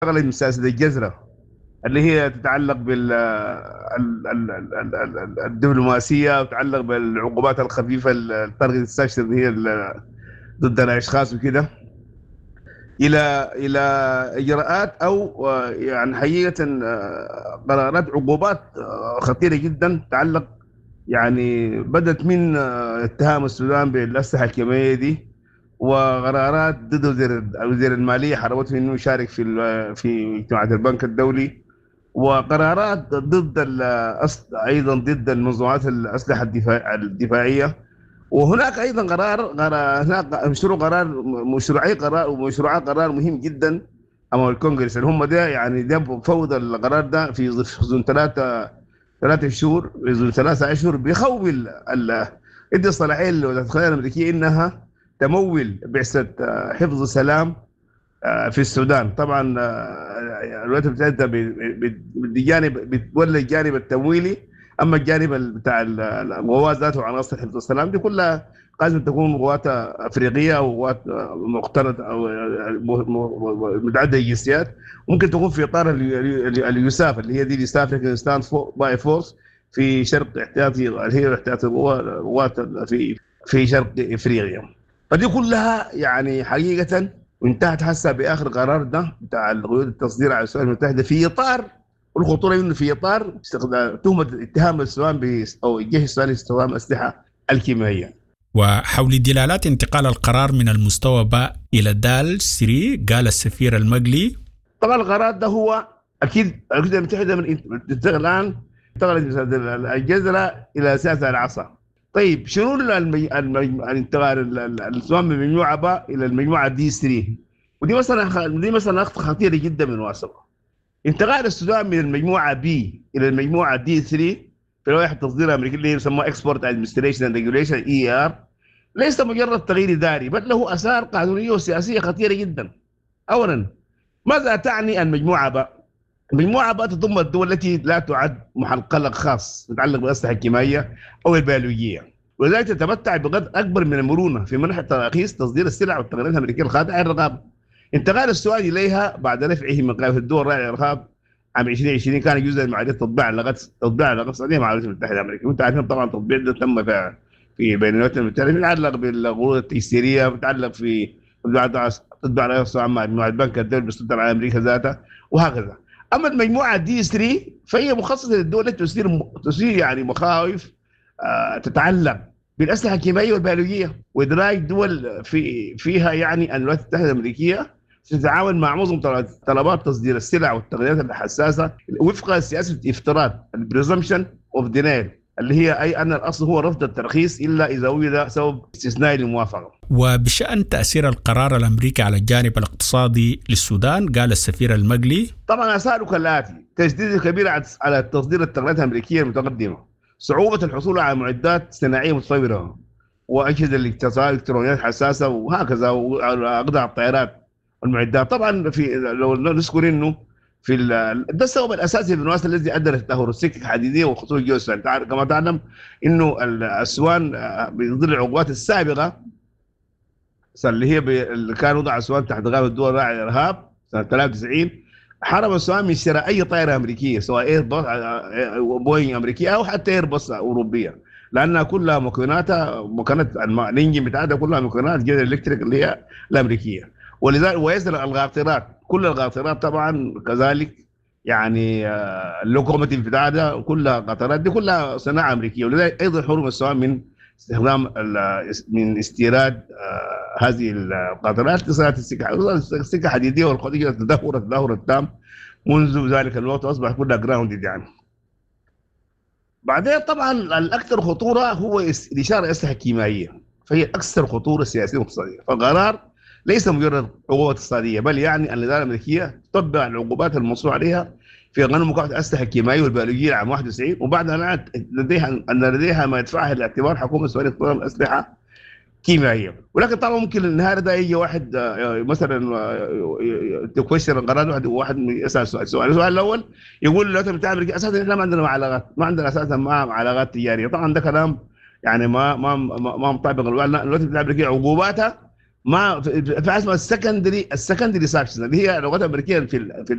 اشتغلت من سياسه الجزره اللي هي تتعلق بالدبلوماسيه وتتعلق بالعقوبات الخفيفه التارجت ستراكشر اللي هي ضد الاشخاص وكده الى الى اجراءات او يعني حقيقه قرارات عقوبات خطيره جدا تتعلق يعني بدات من اتهام السودان بالاسلحه الكيميائيه دي وقرارات ضد وزير وزير الماليه حرمته انه يشارك في في اجتماعات البنك الدولي وقرارات ضد ايضا ضد المنظمات الاسلحه الدفاع الدفاعيه وهناك ايضا قرار, قرار هناك مشروع قرار مشروعي قرار ومشروع قرار مهم جدا امام الكونغرس اللي هم ده يعني ده فوضى القرار ده في ظل ثلاثه ثلاثة شهور في ظل ثلاثة اشهر بيخول ادى صلاحيه للولايات المتحده الامريكيه انها تمول بعثه حفظ السلام في السودان طبعا الولايات المتحده بجانب بتولي الجانب التمويلي اما الجانب بتاع القوات ذاته عناصر حفظ السلام دي كلها لازم تكون قوات افريقيه او قوات مقترضه او متعدده الجنسيات ممكن تكون في اطار اليوساف اللي هي دي اليوست افريكان ستاند باي فورس في شرق احتياطي اللي هي احتياطي القوات في في شرق افريقيا فدي كلها يعني حقيقه وانتهت هسه باخر قرار ده بتاع القيود التصدير على الولايات المتحده في اطار والخطوره انه في اطار تهمه اتهام السودان او الجيش السوداني باستخدام اسلحه الكيميائيه. وحول دلالات انتقال القرار من المستوى باء الى دال 3 قال السفير المقلي طبعا القرار ده هو اكيد الولايات المتحده من الان انتقلت الجزره الى سياسه العصا. طيب شنو الانتقال السودان من مجموعه باء الى المجموعه دي 3 ودي مثلا دي مثلا خطيره جدا من واسطه. انتقال السودان من المجموعه بي الى المجموعه دي 3 في لوائح التصدير الامريكي اللي يسمى اكسبورت ادمنستريشن اند ريجوليشن اي ار ليس مجرد تغيير اداري بل له اثار قانونيه وسياسيه خطيره جدا. اولا ماذا تعني المجموعه باء؟ المجموعه باء تضم الدول التي لا تعد محل قلق خاص يتعلق بالاسلحه الكيميائيه او البيولوجيه ولذلك تتمتع بقدر اكبر من المرونه في منح تراخيص تصدير السلع والتقنيات الامريكيه الخاضعه للرقابه. انتقال السودان اليها بعد رفعه من قائمه الدول الراعيه للارهاب عام 2020 كان جزءا من عمليه تطبيع علاقات تطبيع علاقات السعوديه مع الولايات المتحده الامريكيه وانت عارفين طبعا التطبيع ده تم في في بين الولايات المتحده يتعلق بالقروض التيسيريه بيتعلق في تطبيع علاقات السعوديه مع مجموعه البنك الدولي بالسلطه على امريكا ذاتها وهكذا اما المجموعه دي 3 فهي مخصصه للدول التي تثير تثير يعني مخاوف آه تتعلق بالاسلحه الكيميائيه والبيولوجيه وادراج دول في فيها يعني ان الولايات المتحده الامريكيه تتعاون مع معظم طلبات تصدير السلع والتقنيات الحساسه وفق سياسه افتراض البريزمشن اوف دينايل اللي هي اي ان الاصل هو رفض الترخيص الا اذا وجد سبب استثنائي للموافقه. وبشان تاثير القرار الامريكي على الجانب الاقتصادي للسودان قال السفير المقلي طبعا اثاره كالاتي تجديد كبير على تصدير التقنيات الامريكيه المتقدمه صعوبه الحصول على معدات صناعيه متطوره واجهزه الاتصال الالكترونيات حساسه وهكذا واقطاع الطائرات والمعدات طبعا في لو نذكر انه في ده السبب الاساسي في الناس الذي ادى لتدهور السكك الحديديه وخطوط الجيوسفير كما تعلم انه الاسوان بظل العقوبات السابقه اللي هي اللي كان وضع اسوان تحت غابه الدول الراعيه للارهاب سنه 93 حرم السودان من شراء اي طائره امريكيه سواء اير بوينغ امريكيه او حتى اير بس اوروبيه لانها كلها مكوناتها مكونات الانجن بتاعتها كلها مكونات جنرال الكتريك اللي هي الامريكيه ولذلك ويزرع الغاطرات كل الغاطرات طبعا كذلك يعني اللوكوموتيف بتاعتها كلها قطرات دي كلها صناعه امريكيه ولذلك ايضا حرم السودان من استخدام من استيراد هذه القطرات لصناعه السكه السكه الحديديه والقضيه تدهور التدهور التام منذ ذلك الوقت اصبح كلها جراوندد يعني بعدين طبعا الاكثر خطوره هو الاشاره الاسلحه الكيميائيه فهي اكثر خطوره سياسيه واقتصاديه فالقرار ليس مجرد عقوبات اقتصاديه بل يعني ان الاداره الامريكيه تطبق العقوبات المنصوص عليها في قانون مكافحه الاسلحه الكيميائيه والبيولوجيه عام 91 وبعدها لديها ان لديها ما يدفعها لاعتبار حكومه السعوديه استخدام اسلحه كيميائيه ولكن طبعا ممكن النهار ده يجي واحد مثلا تكوشر القرار واحد واحد يسال سؤال السؤال السؤال الاول يقول الولايات المتحده الامريكيه اساسا احنا ما عندنا علاقات ما عندنا اساسا معهم علاقات تجاريه طبعا ده كلام يعني ما ما ما مطابق الولايات المتحده الامريكيه عقوباتها ما في اسمها السكندري السكندري ساكشن اللي هي اللغات الامريكيه في